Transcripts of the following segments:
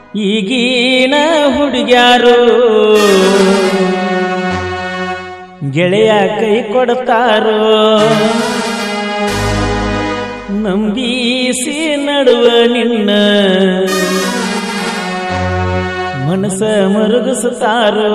ಈಗೀನ ಹುಡುಗ್ಯಾರು ಗೆಳೆಯ ಕೈ ಕೊಡ್ತಾರೋ ನಂಬೀಸಿ ನಡುವ ನಿನ್ನ ಮನಸ್ಸ ಮರುಗಿಸುತ್ತಾರೋ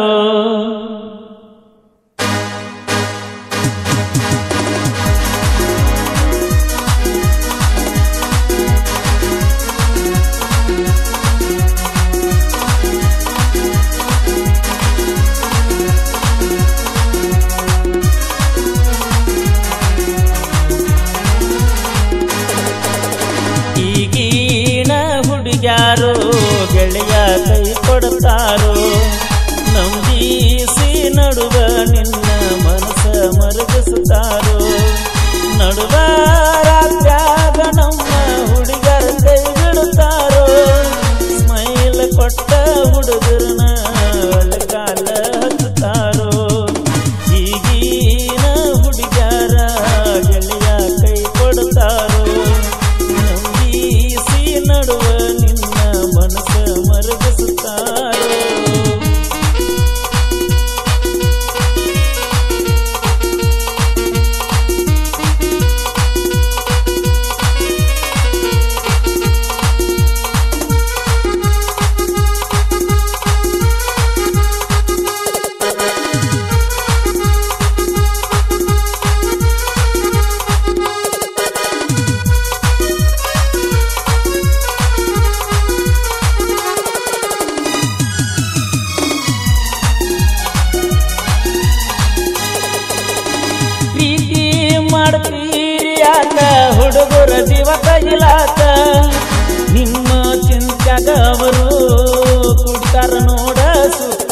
ಈಗೀನ ಹುಡುಗ್ಯಾರೋ ಗೆಳೆಯ ಕೈ ಕೊಡ್ತಾರೋ ನಂಬೀಸಿ ನಡುವ ನಿನ್ನ ಮನಸ್ಸ ಮರುಗಿಸುತ್ತಾರೋ ನಡುವ ರಾತ್ಯಾಗ ನಮ್ಮ ಹುಡುಗರ ಕೈ ಬಿಡುತ್ತಾರೋ ಸ್ಮೈಲ್ ಕೊಟ್ಟ ಹುಡುಗರನ ಕಾಲ ಹಚ್ಚುತ್ತಾರೋ ಈಗೀನ ಹುಡುಗ್ಯಾರ ಗೆಳೆಯ ಕೈ ಕೊಡ್ತಾರೋ ನಂಬೀಸಿ ನಡುವ ನಿನ್ನ ಮನಸ್ಸ ಮರಗಿಸುತ್ತಾರೋ ಪ್ರೀತಿ ಮಾಡ್ತೀರಿ ಯಾಕ ಹುಡುಗರ ಜೀವ ಕೈಲಾಕ ನಿಮ್ಮ ಚಿಂತ್ಯಾಗ ಅವರು ಕುಡ್ತಾರ ನೋಡ ಸುಖ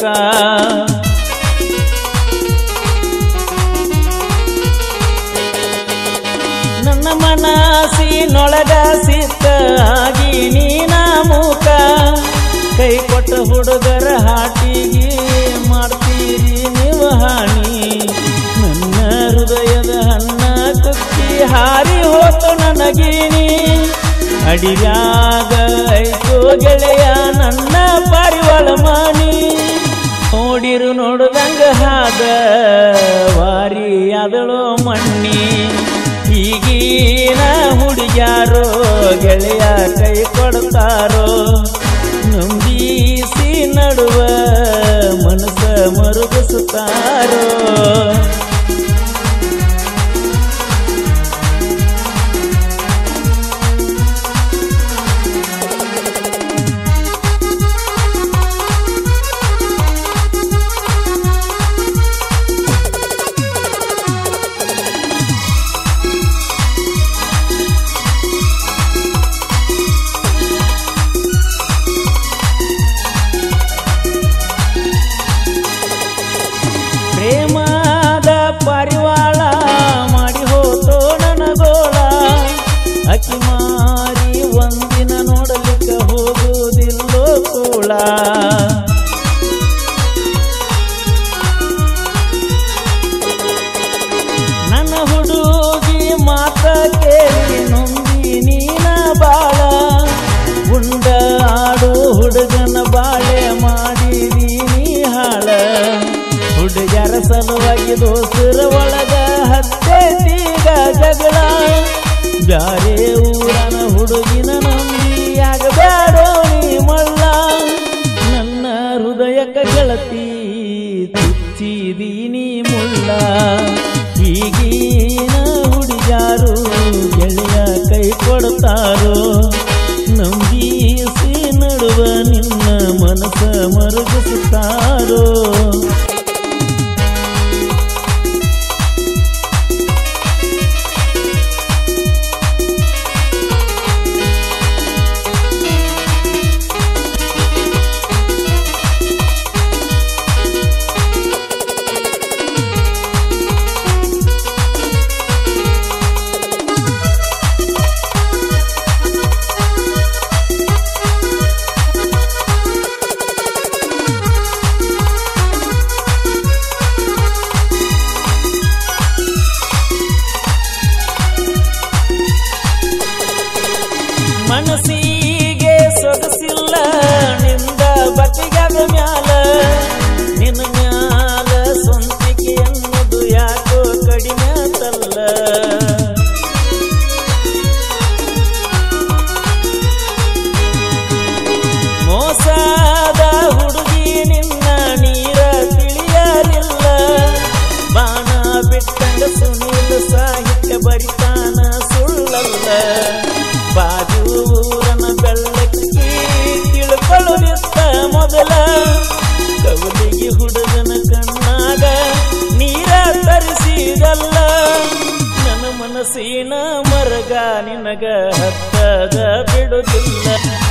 ನನ್ನ ಮನಸ್ಸಿನೊಳಗ ಸಿಕ್ಕ ಆಗಿ ನೀನ ಮೂಕ ಕೈ ಕೊಟ್ಟ ಹುಡುಗರ ಹಾಟಿಗೆ ಮಾಡ್ತೀರಿ ನೀವು ಹಾನಿ ನನ್ನ ಹೃದಯದ ಹಣ್ಣ ಕುಕ್ಕಿ ಹಾರಿ ಹೋತು ನನಗೀನಿ ಅಡಿಯಾಗ ಐತೋ ಗೆಳೆಯ ನನ್ನ ಪಾರಿವಾಳ ಮಾನಿ ನೋಡಿರು ನೋಡುದಂಗ ಹಾದ ವಾರಿ ಅದಳೋ ಮಣ್ಣಿ ಈಗೀನ ಹುಡುಗ್ಯಾರೋ ಗೆಳೆಯ ಕೈ ಕೊಡ್ತಾರೋ ನಂಬೀಸಿ ನಡುವ ಮನಸ್ಸ ಮರುಗಿಸುತ್ತಾರೋ ಪ್ರೇಮದ ಪರಿವಾಳ ಮಾಡಿ ಹೋತೋ ನನಗೋಳ ಅಕ್ಕಿ ಮಾರಿ ಒಂದಿನ ನೋಡಲಿಕ್ಕೆ ಹೋಗುವುದಿಲ್ಲೋ ಕೂಳ ನನ್ನ ಹುಡುಗಿ ಮಾತ ಕೇಳಿ ನುಂಗಿ ನೀನ ಬಾಳ ಉಂಡ ಆಡು ಹುಡುಗನ ಬಾಳೆ ಮಾಡಿದಿ ನೀ ಹಾಳ ಹುಡುಗರ ಸಲುವಾಗಿ ದೋಸ್ತರ ಒಳಗ ಹತ್ತೈತೀಗ ಜಗಳ ಬ್ಯಾರೆ ಊರನ ಹುಡುಗಿನ ನಂಬಿ ಆಗಬೇಡೋ ನೀ ಮಳ್ಳ ನನ್ನ ಹೃದಯಕ್ಕ ಗೆಳತಿ ತುಚ್ಚಿದೀನಿ ಮುಳ್ಳ ಈಗೀನ ಹುಡುಗ್ಯಾರು ಗೆಳೆಯ ಕೈ ಕೊಡ್ತಾರೋ ನಂಬೀಸಿ ನಡುವ ನಿನ್ನ ಮನಸ್ಸ ಮರುಗಿಸುತ್ತಾರೋ ಮನಸ್ಸಿಗೆ ಸೊಗಸಿಲ್ಲ ನಿನ್ನ ಬಟ್ಟಿಗದ ಮ್ಯಾಲ ನಿನ್ನ ಮ್ಯಾಲ ಸ್ವಂತಿಕೆ ಅನ್ನೋದು ಯಾಕೋ ಕಡಿಮೆ ಅಂತಲ್ಲ ಮೋಸದ ಹುಡುಗಿ ನಿನ್ನ ನೀರ ತಿಳಿಯಲಿಲ್ಲ ಬಾಣ ಬಿಟ್ಟಂಗ ಸುನೀಲ ಸಾಹಿತ್ಯ ಬರಿತಾನ ಸುಳ್ಳಲ್ಲ ಬಾಜು ಊರನ ಬೆಳ್ಳಕ್ಕಿ ತಿಳ್ಕೊಳ್ಳುತ್ತ ಮೊದಲ ಕವಲಿಗೆ ಹುಡುಗನ ಕಣ್ಣಾಗ ನೀರ ತರಿಸಿದಲ್ಲ ನನ್ನ ಮನಸ್ಸಿನ ಮರಗ ನಿನಗ ಹತ್ತದ ಬಿಡುದಿಲ್ಲ